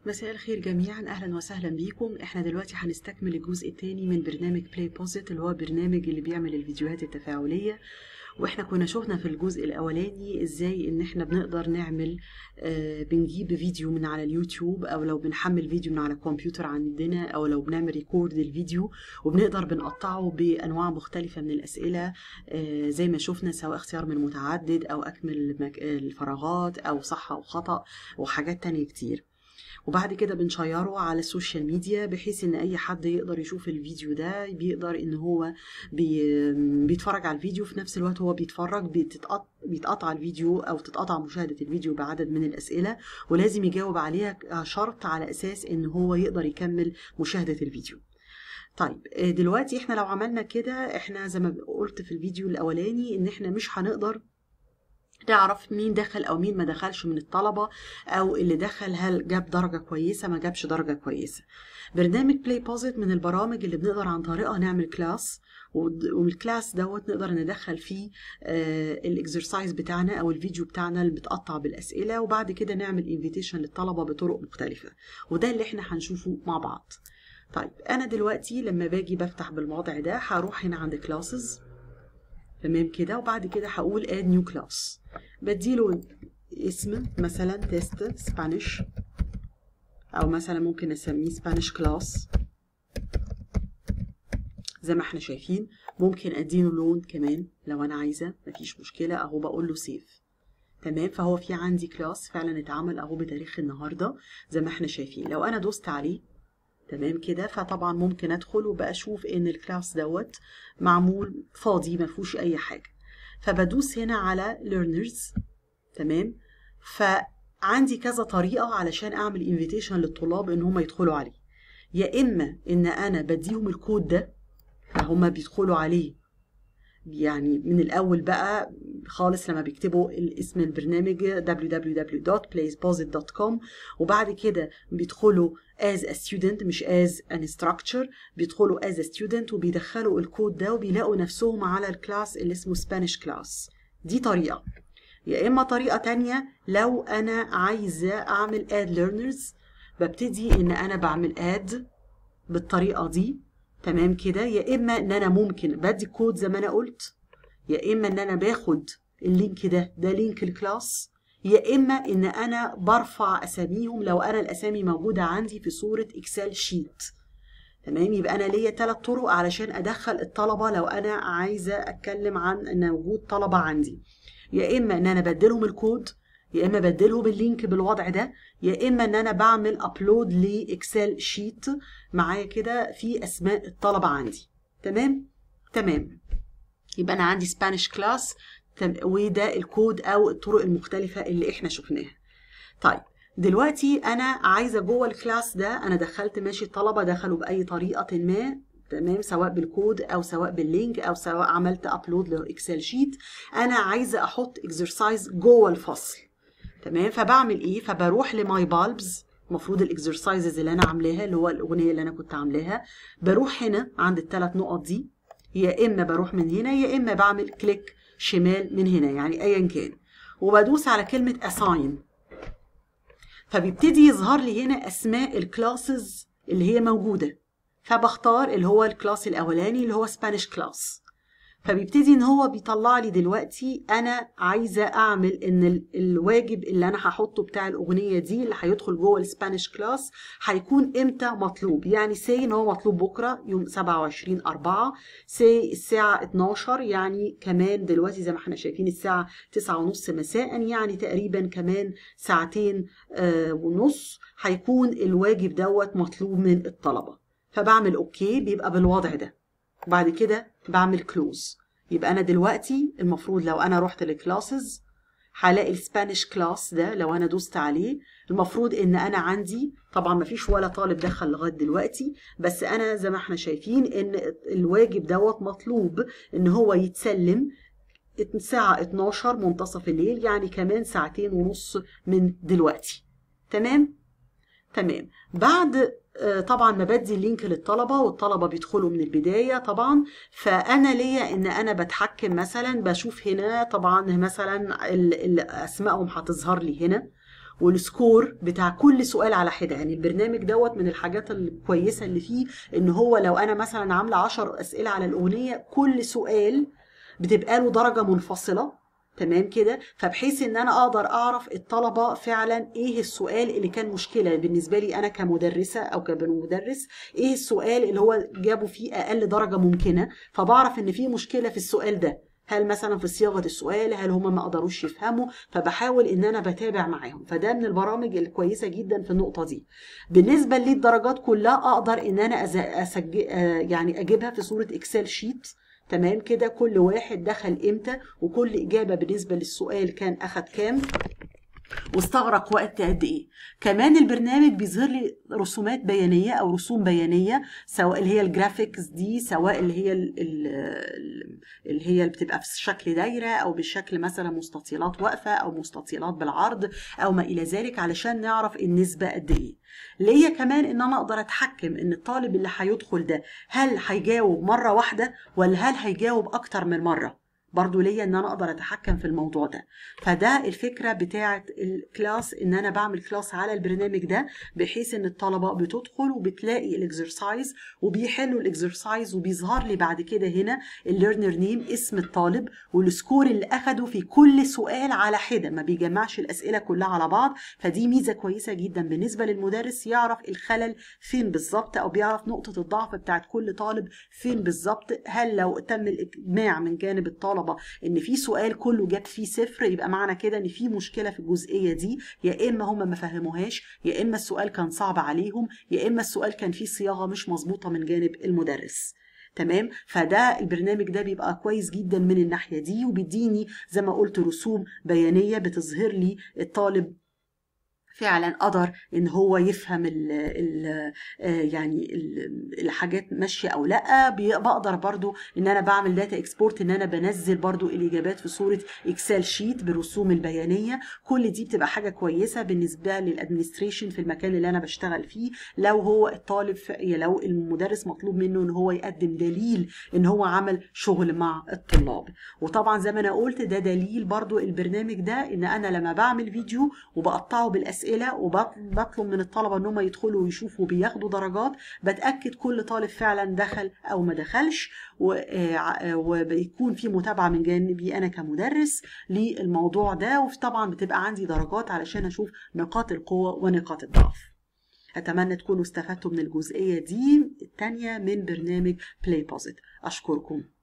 مساء الخير جميعا اهلا وسهلا بيكم احنا دلوقتي هنستكمل الجزء الثاني من برنامج بلاي بوزيت اللي هو برنامج اللي بيعمل الفيديوهات التفاعليه واحنا كنا شفنا في الجزء الاولاني ازاي ان احنا بنقدر نعمل آه بنجيب فيديو من على اليوتيوب او لو بنحمل فيديو من على الكمبيوتر عندنا او لو بنعمل ريكورد الفيديو وبنقدر بنقطعه بانواع مختلفه من الاسئله آه زي ما شفنا سواء اختيار من متعدد او اكمل الفراغات او صح او خطا وحاجات تانية كتير وبعد كده بنشيره على السوشيال ميديا بحيث ان اي حد يقدر يشوف الفيديو ده بيقدر ان هو بي بيتفرج على الفيديو في نفس الوقت هو بيتفرج بتتقطع بيتقطع الفيديو او تتقطع مشاهده الفيديو بعدد من الاسئله ولازم يجاوب عليها شرط على اساس ان هو يقدر يكمل مشاهده الفيديو طيب دلوقتي احنا لو عملنا كده احنا زي ما قلت في الفيديو الاولاني ان احنا مش هنقدر نعرف مين دخل او مين ما دخلش من الطلبه او اللي دخل هل جاب درجه كويسه ما جابش درجه كويسه برنامج بلاي بوزيت من البرامج اللي بنقدر عن طريقها نعمل كلاس والكلاس دوت نقدر ندخل فيه آه الاكسرسايز بتاعنا او الفيديو بتاعنا اللي بتقطع بالاسئله وبعد كده نعمل انفيتيشن للطلبه بطرق مختلفه وده اللي احنا هنشوفه مع بعض طيب انا دلوقتي لما باجي بفتح بالوضع ده هروح هنا عند كلاسز تمام كده وبعد كده هقول add new class بديله اسم مثلا تيست سبانيش او مثلا ممكن اسميه سبانيش كلاس زي ما احنا شايفين ممكن اديله لون كمان لو انا عايزه مفيش مشكله اهو بقول له سيف تمام فهو في عندي كلاس فعلا اتعمل اهو بتاريخ النهارده زي ما احنا شايفين لو انا دوست عليه تمام كده فطبعا ممكن ادخل وبقى اشوف ان الكلاس دوت معمول فاضي ما فيهوش اي حاجه فبدوس هنا على learners تمام فعندي كذا طريقه علشان اعمل انفيتيشن للطلاب ان هم يدخلوا عليه يا اما ان انا بديهم الكود ده فهم بيدخلوا عليه يعني من الاول بقى خالص لما بيكتبوا اسم البرنامج www.placeposit.com وبعد كده بيدخلوا as a student مش as an instructor بيدخلوا as a student وبيدخلوا الكود ده وبيلاقوا نفسهم على الكلاس اللي اسمه Spanish class دي طريقة يا إما طريقة تانية لو أنا عايزة أعمل add learners ببتدي إن أنا بعمل add بالطريقة دي تمام كده يا اما ان انا ممكن بدي كود زي ما انا قلت يا اما ان انا باخد اللينك ده ده لينك الكلاس يا اما ان انا برفع اساميهم لو انا الاسامي موجوده عندي في صوره اكسل شيت تمام يبقى انا ليا ثلاث طرق علشان ادخل الطلبه لو انا عايزه اتكلم عن ان وجود طلبه عندي يا اما ان انا بديلهم الكود يا اما بديلهم اللينك بالوضع ده يا اما ان انا بعمل ابلود لاكسل شيت معايا كده في اسماء الطلبه عندي تمام تمام يبقى انا عندي سبانيش كلاس وده الكود او الطرق المختلفه اللي احنا شفناها طيب دلوقتي انا عايزه جوه الكلاس ده انا دخلت ماشي الطلبه دخلوا باي طريقه ما تمام سواء بالكود او سواء باللينك او سواء عملت ابلود لاكسل شيت انا عايزه احط اكسرسايز جوه الفصل تمام فبعمل ايه فبروح لماي بالبز المفروض الاكسرسايزز اللي انا عاملاها اللي هو الاغنيه اللي انا كنت عاملاها بروح هنا عند الثلاث نقط دي يا اما بروح من هنا يا اما بعمل كليك شمال من هنا يعني ايا كان وبدوس على كلمه assign فبيبتدي يظهر لي هنا اسماء الكلاسز اللي هي موجوده فبختار اللي هو الكلاس الاولاني اللي هو سبانيش كلاس فبيبتدي ان هو بيطلع لي دلوقتي انا عايزه اعمل ان الواجب اللي انا هحطه بتاع الاغنيه دي اللي هيدخل جوه السبانيش كلاس هيكون امتى مطلوب يعني سي ان هو مطلوب بكره يوم 27 4 سي الساعه 12 يعني كمان دلوقتي زي ما احنا شايفين الساعه 9 ونص مساء يعني تقريبا كمان ساعتين آه ونص هيكون الواجب دوت مطلوب من الطلبه فبعمل اوكي بيبقى بالوضع ده بعد كده بعمل كلوز يبقى انا دلوقتي المفروض لو انا رحت لكلاسز هلاقي السبانيش كلاس ده لو انا دوست عليه المفروض ان انا عندي طبعا ما فيش ولا طالب دخل لغايه دلوقتي بس انا زي ما احنا شايفين ان الواجب دوت مطلوب ان هو يتسلم الساعة 12 منتصف الليل يعني كمان ساعتين ونص من دلوقتي تمام تمام بعد طبعا ما بدي اللينك للطلبه والطلبه بيدخلوا من البدايه طبعا فانا ليا ان انا بتحكم مثلا بشوف هنا طبعا مثلا اسمائهم هتظهر لي هنا والسكور بتاع كل سؤال على حده يعني البرنامج دوت من الحاجات الكويسه اللي فيه ان هو لو انا مثلا عامله 10 اسئله على الاغنيه كل سؤال بتبقى له درجه منفصله تمام كده فبحيث ان انا اقدر اعرف الطلبه فعلا ايه السؤال اللي كان مشكله بالنسبه لي انا كمدرسه او كمدرس ايه السؤال اللي هو جابوا فيه اقل درجه ممكنه فبعرف ان في مشكله في السؤال ده هل مثلا في صياغه السؤال هل هم ما قدروش يفهموا فبحاول ان انا بتابع معاهم فده من البرامج الكويسه جدا في النقطه دي بالنسبه للدرجات كلها اقدر ان انا أسجل يعني اجيبها في صوره اكسل شيت تمام كده كل واحد دخل امتى وكل اجابه بالنسبه للسؤال كان اخد كام واستغرق وقت قد ايه كمان البرنامج بيظهر لي رسومات بيانيه او رسوم بيانيه سواء اللي هي الجرافيكس دي سواء اللي هي اللي هي اللي بتبقى في شكل دايره او بشكل مثلا مستطيلات واقفه او مستطيلات بالعرض او ما الى ذلك علشان نعرف النسبه قد ايه ليا كمان ان انا اقدر اتحكم ان الطالب اللي هيدخل ده هل هيجاوب مره واحده ولا هل هيجاوب اكتر من مره برضو ليا ان انا اقدر اتحكم في الموضوع ده فده الفكره بتاعه الكلاس ان انا بعمل كلاس على البرنامج ده بحيث ان الطلبه بتدخل وبتلاقي الاكسرسايز وبيحلوا الاكسرسايز وبيظهر لي بعد كده هنا الليرنر نيم اسم الطالب والسكور اللي اخده في كل سؤال على حده ما بيجمعش الاسئله كلها على بعض فدي ميزه كويسه جدا بالنسبه للمدرس يعرف الخلل فين بالظبط او بيعرف نقطه الضعف بتاعت كل طالب فين بالظبط هل لو تم الاجماع من جانب الطالب الطلبه ان في سؤال كله جاب فيه صفر يبقى معنى كده ان في مشكله في الجزئيه دي يا اما هم ما فهموهاش يا اما السؤال كان صعب عليهم يا اما السؤال كان فيه صياغه مش مظبوطه من جانب المدرس تمام فده البرنامج ده بيبقى كويس جدا من الناحيه دي وبيديني زي ما قلت رسوم بيانيه بتظهر لي الطالب فعلا قدر ان هو يفهم ال ال يعني ال الحاجات ماشيه او لا بقدر برضو ان انا بعمل داتا اكسبورت ان انا بنزل برضو الاجابات في صوره اكسل شيت بالرسوم البيانيه كل دي بتبقى حاجه كويسه بالنسبه للادمنستريشن في المكان اللي انا بشتغل فيه لو هو الطالب لو المدرس مطلوب منه ان هو يقدم دليل ان هو عمل شغل مع الطلاب وطبعا زي ما انا قلت ده دليل برضو البرنامج ده ان انا لما بعمل فيديو وبقطعه بالاسئله اسئله وبطلب من الطلبه ان هم يدخلوا ويشوفوا بياخدوا درجات بتاكد كل طالب فعلا دخل او ما دخلش آه، وبيكون في متابعه من جانبي انا كمدرس للموضوع ده وطبعا بتبقى عندي درجات علشان اشوف نقاط القوه ونقاط الضعف أتمنى تكونوا استفدتوا من الجزئية دي الثانية من برنامج بلاي بوزيت أشكركم